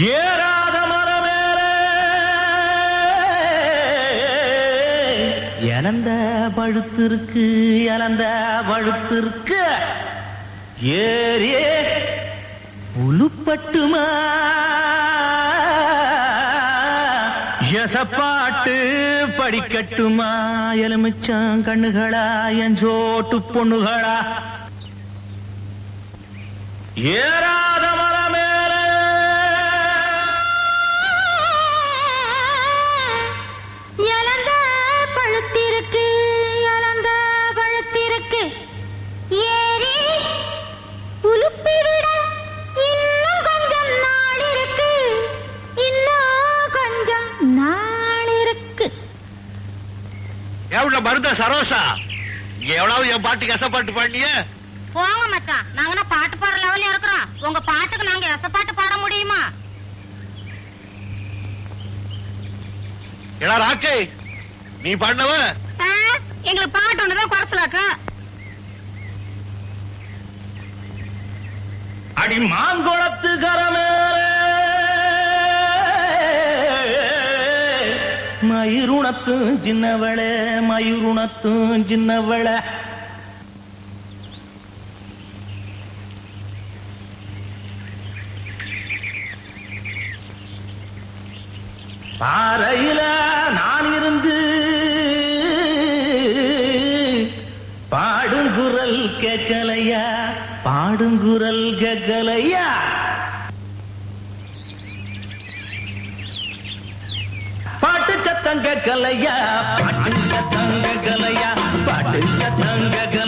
ஏறாத மரமேலே இழந்த பழுத்திருக்கு இழந்த பழுத்திருக்கு ஏறி உளுப்பட்டுமா எசப்பாட்டு படிக்கட்டுமா எலுமிச்சம் கண்ணுகளா என் சோட்டு பொண்ணுகளா ஏறாத மரமேலே இழந்த பழுத்திருக்கு இழந்த பழுத்திருக்கு ஏறி உலுப்பி விட இன்னும் கொஞ்சம் நாள் இருக்கு இன்னும் கொஞ்சம் நாள் இருக்கு எவ்வளவு மருந்த சரோசா இங்க எவ்வளவு என் பாட்டு கசப்பாட்டு பாடினிய போங்க மச்சான் நாங்க என்ன பாட்டு பாடுற லெவல்ல இருக்கிறோம் உங்க பாட்டுக்கு நாங்க எசப்பாட்டு பாட முடியுமா ஏடா ராக்கே நீ பாடினவ எங்களுக்கு பாட்டு ஒண்ணுதான் குறைச்சலாக்கா அடி மாங்குளத்து கரமேலே மயிருணத்தும் சின்னவளே மயிருணத்தும் சின்னவளே பாறையில நான் இருந்து பாடுங்குரல் கேட்கலையா பாடுங்குரல் கேட்கலையா பாட்டு சத்தம் கேட்கலையா பாட்டு சத்தம் கேட்கலையா பாட்டு சத்தம் கேட்கலையா